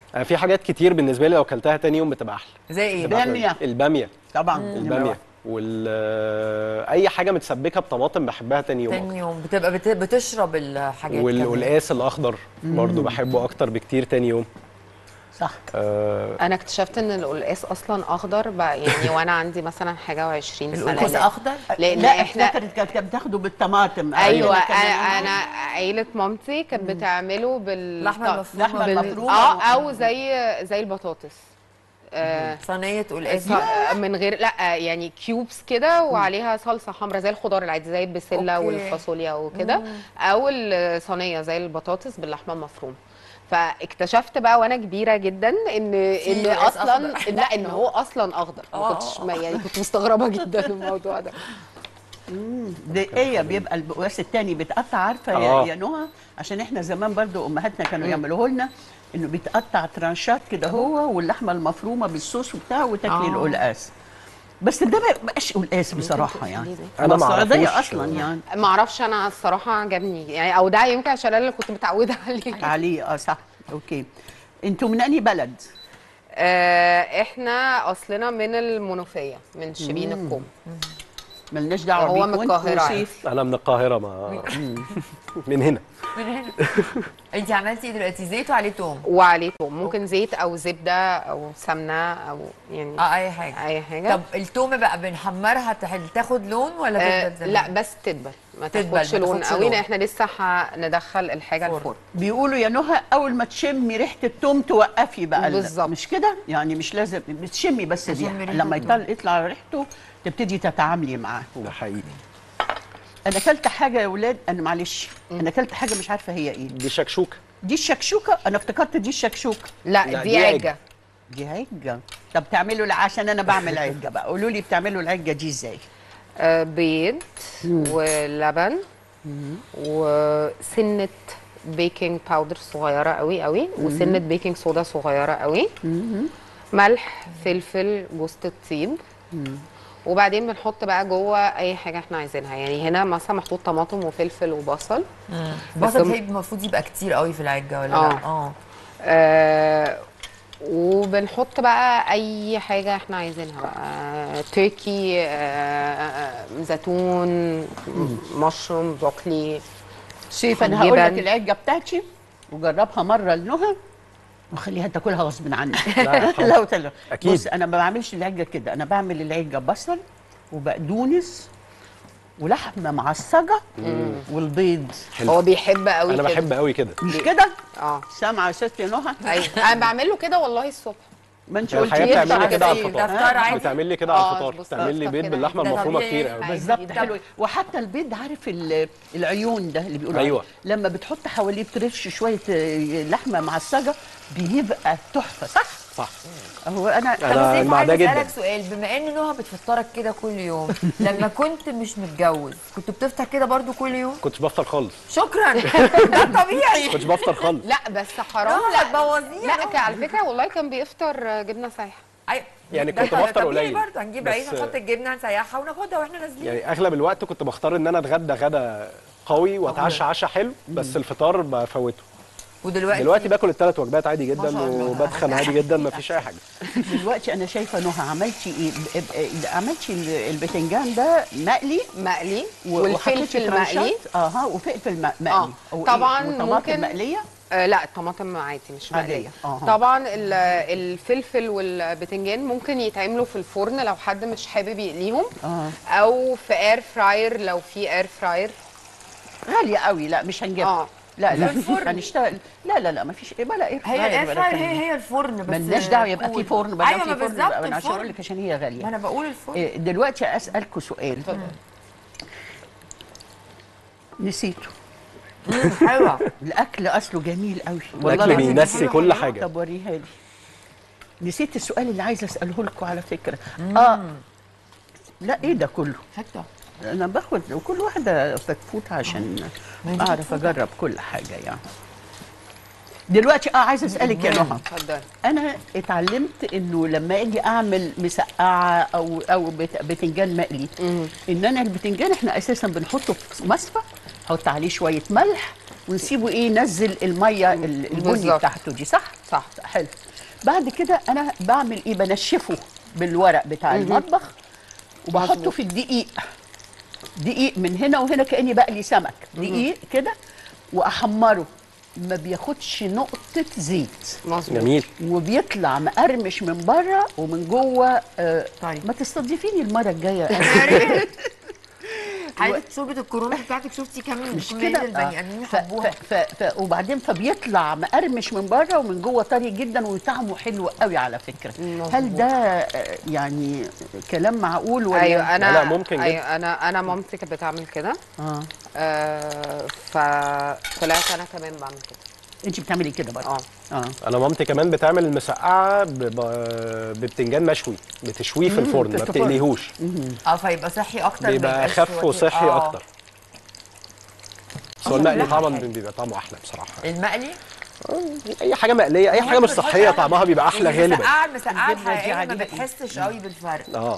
أنا في حاجات كتير بالنسبه لي لو اكلتها تاني يوم بتبقى احلى زي ايه بتبقى بقى؟ أحلى. بامية. الباميه طبعا الباميه وال آه، اي حاجه متسبكه بطماطم بحبها تاني يوم تاني يوم بتبقى بت... بتشرب الحاجات وال... كمان. والقاس الاخضر برضو بحبه اكتر بكتير تاني يوم صح آه انا اكتشفت ان القلقاس اصلا اخضر بقى يعني وانا عندي مثلا حاجه و20 سنه القلقاس لا. اخضر لان لا احنا افتكرت كانت كانت بتاخده بالطماطم ايوه عندنا كمان. انا أنا عيله مامتي كانت بتعمله بال لحمة المفرومة. لحمة بال- المفرومة. اه او زي زي البطاطس آه صينيه قلقاس ص- من غير لا يعني كيوبس كده وعليها صلصه حمراء زي الخضار العادي زي البسله أوكي. والفاصوليا وكده او الصينيه زي البطاطس باللحمه المفرومه فاكتشفت بقى وانا كبيره جدا ان ان قلقاس اصلا أخضر. لا ان هو اصلا اخضر ما آه. كنتش ما يعني كنت مستغربه جدا الموضوع ده دقيقة بيبقى البقواس التاني بيتقطع عارفة آه. يا, يا نهى عشان احنا زمان برضو امهاتنا كانوا يعملوه لنا انه بيتقطع ترانشات كده هو واللحمة المفرومة بالصوص وبتاع وتاكلي آه. القلقاس بس ده ما بقاش قلقاس بصراحة يعني أنا ما السعودية أعرفوش. اصلا يعني ما اعرفش انا الصراحه عجبني يعني او ده يمكن عشان انا اللي كنت متعوده عليه عليه اه صح اوكي انتوا من انهي بلد؟ آه احنا اصلنا من المنوفيه من شبين الكوم ملناش دعوة هو بيكم من انتوا القاهرة سيف. انا من القاهره ما من هنا من هنا انت عملتي ايه دلوقتي زيت وعليه توم وعليه توم ممكن زيت او زبده او سمنه او يعني اه اي حاجه اي حاجه طب التوم بقى بنحمرها تح- تاخد لون ولا آه تفضل زي ما لا هي؟ بس تدبل ما تدبل، تاخدش ما لون تاخدش قوي لون. لان احنا لسه هندخل الحاجه فرن. الفرن بيقولوا يا نهى اول ما تشمي ريحه التوم توقفي بقى ال- بالظبط. مش كده يعني مش لازم بتشمي بس أشم الريحه ريحة لما التوم. يطلع يطلع ريحته تبتدي تتعاملي معاه ده حقيقي انا اكلت حاجه يا ولاد انا معلش انا اكلت حاجه مش عارفه هي ايه دي شكشوكه دي الشكشوكه انا افتكرت دي الشكشوكه لا, لا، دي دي عجه دي عجه طب تعملوا الع- عشان انا بعمل عجه بقى قولوا لي بتعملوا العجه دي ازاي آه بيض ولبن وسنه بيكنج باودر صغيره قوي قوي وسنه بيكنج صودا صغيره قوي ملح فلفل جوز الطيب وبعدين بنحط بقى جوه اي حاجه احنا عايزينها يعني هنا مثلا محطوط طماطم وفلفل وبصل البصل هم- هي المفروض يبقى كتير قوي في العجه ولا آه. لا اه آه وبنحط بقى اي حاجه احنا عايزينها بقى تركي آه زيتون مشروم بروكلي شايف انا هقول لك جبن. العجه بتاعتي وجربها مره لنهى وخليها تاكلها غصب عنك لا، طبعاً. لا وتلا. أكيد. بص انا ما بعملش العجه كده انا بعمل العجه بصل وبقدونس ولحمه معصجه والبيض هو بيحب قوي انا كده. بحب قوي كده مش كده اه سامعه يا ست يا نهى ايوه انا بعمل له كده والله الصبح ما انت يعني قلتي الحقيقه لي بتعمل لي بتاع كده على إيه؟ ده الفطار فطار عادي بتعمل لي كده على آه، الفطار بص، بتعمل لي بص بيض كده. باللحمه ده المفرومه طبيعي. كتير قوي عادي بالظبط جدا. حلو وحتى البيض عارف ال- العيون ده اللي بيقولوا أيوة. عليه. لما بتحط حواليه بترش شويه آه، لحمه معصجه بيبقى تحفه صح صح هو انا طب أنا سيف مع عايز ده جداً. اسالك سؤال بما ان نهى بتفطرك كده كل يوم لما كنت مش متجوز كنت بتفطر كده برضو كل يوم كنتش بفطر خالص شكرا ده طبيعي كنتش بفطر خالص لا بس حرام نهى لا هتبوظيها لا نهى. كان على فكره والله كان بيفطر جبنه سايحه أيوة. يعني ده كنت طبيعي بفطر قليل. برضه هنجيب بس- عيش ونحط الجبنه نسيحها وناخدها واحنا نازلين يعني اغلب الوقت كنت بختار ان انا اتغدى غدا قوي واتعشى عشاء حلو بس الفطار بفوته ودلوقتي دلوقتي باكل الثلاث وجبات عادي ما جدا شاء الله. وبتخن عادي جدا مفيش اي حاجه دلوقتي انا شايفه نهى عملتي ايه ب- ب- عملتي ال- البتنجان ده مقلي مقلي و- وحطيتي والفلفل ترانشات؟ مقلي اها وفلفل م- مقلي آه، أو إيه؟ طبعاً وطماطم ممكن- مقليه آه لا الطماطم عادي مش عادية. مقليه أها. طبعا ال- الفلفل والبتنجان ممكن يتعملوا في الفرن لو حد مش حابب يقليهم اه او في اير فراير لو في اير فراير غاليه قوي لا مش هنجيبها اه لا لا في الفرن. هنشتغل لا لا لا ما فيش ولا ايه هي الاير فراير هي هي الفرن بس ملناش دعوه يبقى في كول. فرن بدل ايوه في ما فرن بالظبط يبقى انا عشان اقول الفرن لك عشان هي ما غاليه انا بقول الفرن إيه، دلوقتي اسالكوا سؤال نسيته حلوه الاكل اصله جميل قوي الاكل العظيم. بينسي حلوة كل حلوة. حاجه طب وريها لي نسيت السؤال اللي عايزه اساله لكم على فكره اه لا ايه ده كله حته انا باخد كل واحده فتفوت عشان اعرف اجرب كل حاجه يعني دلوقتي اه عايزه اسالك يا نهى اتفضل انا اتعلمت انه لما اجي اعمل مسقعه او او بت- بتنجان مقلي ان انا البتنجان احنا اساسا بنحطه في مصفى نحط عليه شويه ملح ونسيبه ايه ينزل الميه ال- البني بالظبط. بتاعته دي صح صح حلو بعد كده انا بعمل ايه بنشفه بالورق بتاع المطبخ وبحطه مظبوط. في الدقيق دقيق من هنا وهنا كاني بقلي سمك دقيق كده واحمره ما بياخدش نقطه زيت مظبوط جميل وبيطلع مقرمش من بره ومن جوه آه طيب. ما تستضيفيني المره الجايه حاجه شوربه الكورونا بتاعتك شفتي كام مش كمية كده البني آه. ادمين ف- حبوها ف- ف- ف- وبعدين فبيطلع مقرمش من بره ومن جوه طري جدا وطعمه حلو قوي على فكره مظبوط. هل ده آه، يعني كلام معقول ولا ايوه انا لا، ممكن جدا. ايوه انا انا مامتي كانت بتعمل كده اه آه فطلعت انا كمان بعمل كده انت بتعملي كده برضه اه اه انا مامتي كمان بتعمل المسقعه ب- ب- ببتنجان مشوي بتشويه في الفرن ما في الفرن. بتقليهوش اه فيبقى صحي اكتر ما بيبقى يبقاش اخف وقت- وصحي آه. اكتر بس هو المقلي كلها طبعا حلو. بيبقى طعمه احلى بصراحه المقلي اي حاجه مقليه اي حاجه مش صحيه طعمها بيبقى احلى غالبا المسقعه المسقعه الجبنة دي الحقيقيه ما عجيبة. بتحسش قوي بالفرق اه